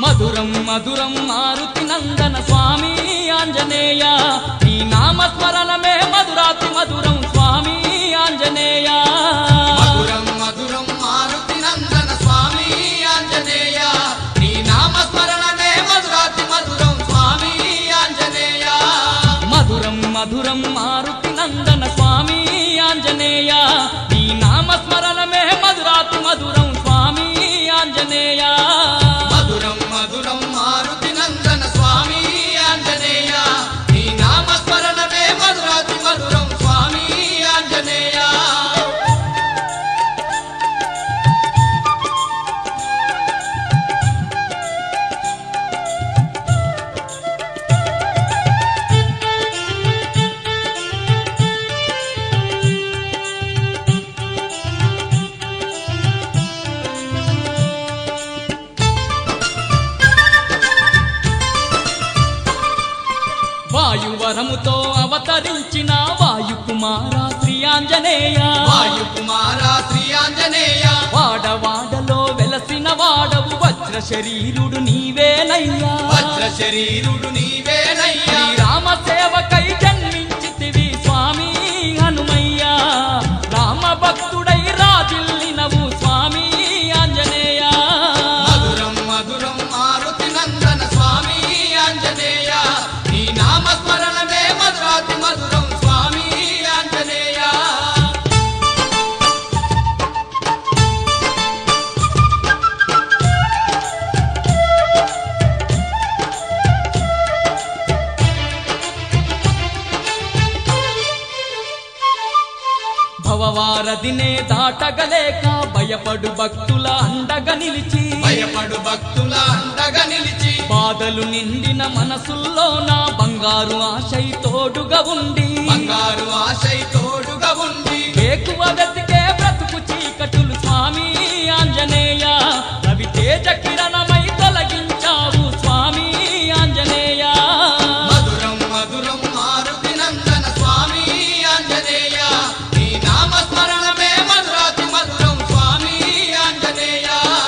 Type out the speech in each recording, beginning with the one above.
మధురం మధురం మారుతి నందన స్వామి ఆంజనేయ నీ నామస్మరణమే మధురాతి మధురం స్వామి ఆంజనేయ మధురం మధురం మారుతి నందన స్వామి ఆంజనేయ నీ నామస్మరణమే మధురాతి మధురం స్వామి ఆంజనేయ మధురం మధురం మారుతి నందన స్వామి ఆంజనేయ నీ నామస్మరణమే మధురాతి మధురం స్వామి ఆంజనేయ మధురం మధురం మారుతి నందన స్వామి ఆంజనేయ నీ నామస్మరణమే మధురాతి మధురం స్వామి ఆంజనేయ వాయువరముతో అవతరించిన వాయుకుమార శ్రీ ఆంజనేయ వాయు కుమార శ్రీ ఆంజనేయ వాడవాడలో వెలసిన వాడవు వజ్ర శరీరుడు నీవేనయ్యా వజ్ర శరీరుడు నీవేనయ్యా రామ సేవకై జన్మించితివి స్వామి హనుమయ్య రామ భక్తుడై రాజిల్లినవు స్వామి ఆంజనేయ మధురం మధురం మారుతి నందన స్వామి ఆంజనేయ నీ నామస్మరణమే మధురాతి మధురం స్వామి ఆంజనేయ భవవారదినే దాటగలేక భయపడు భక్తుల అండగా నిలిచి భయపడు భక్తుల అండగా నిలిచి బాధలు నిండిన మనసుల్లో నా బంగారు ఆశై తోడుగా ఉండి బంగారు ఆశై తోడుగా ఉండి వేకువ వెతికే బ్రతుకు చీకటులు స్వామి ఆంజనేయ రవి తేజ కిరణమై తొలగించావు స్వామి ఆంజనేయ మధురం మధురం మారుతి నందన స్వామి ఆంజనేయ నీ నామస్మరణమే మధురాతి మధురం స్వామి ఆంజనేయ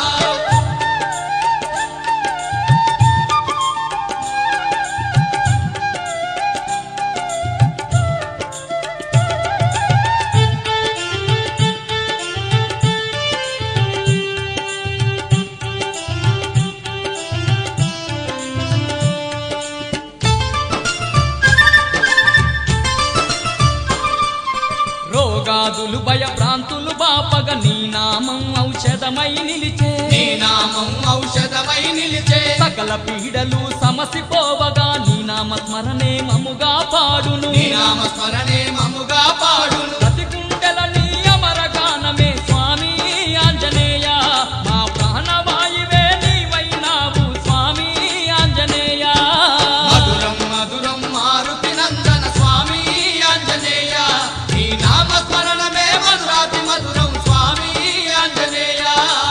రోగాదులు భయభ్రాంతులు బాపగ నీ నామం ఔషధమై నిలిచే నీ నామం ఔషధమై నిలిచే సకల పీడలు సమసిపోవగా నీ నామ స్మరణే మముగా పాడును నీ నామస్మరణే మముగా పాడును ప్రతి గుండెల నీ అమర గానమే స్వామి ఆంజనేయ మా ప్రాణవాయువే నీవైనావు స్వామి ఆంజనేయ మధురం మధురం మారుతి నందన స్వామి ఆంజనేయ నీ నామస్మరణమే మధురాతి మధురం స్వామి ఆంజనేయ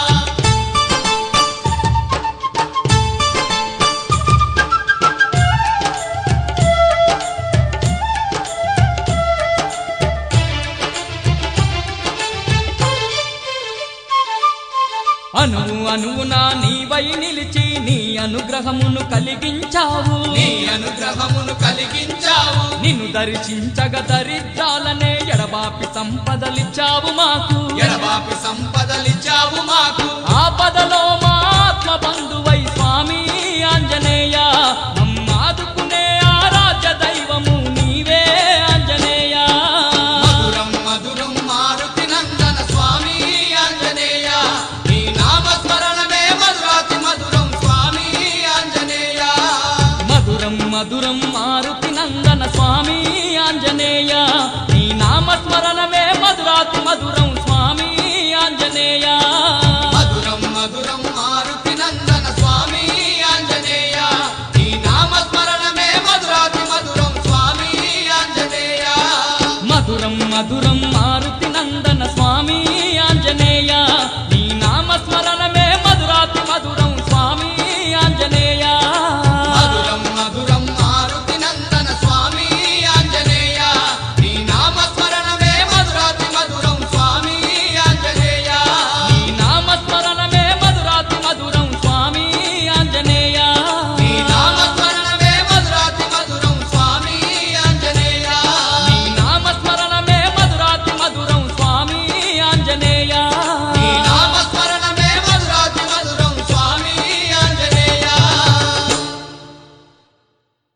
అనువు అనువున నీవై నిలిచి నీ అనుగ్రహమును కలిగించావు నీ అనుగ్రహమును కలిగించావు నిన్ను దర్శించగ దరిద్రాలనే ఎడబాపి సంపదలిచ్చావు మాకు ఎడబాపి సంపదలిచ్చావు మాకు ఆపదలో మా ఆత్మ బంధువై స్వామి ఆంజనేయ మమ్మాదుకునే ఆరాధ్య దైవము నీవే ఆంజనేయ మధురం మధురం మారుతి నందన స్వామి ఆంజనేయ నీ నామస్మరణమే మధురాతి మధురం స్వామి ఆంజనేయ మధురం మధురం మారుతి నందన స్వామి ఆంజనేయ నీ నామస్మరణమే మధురాతి మధురం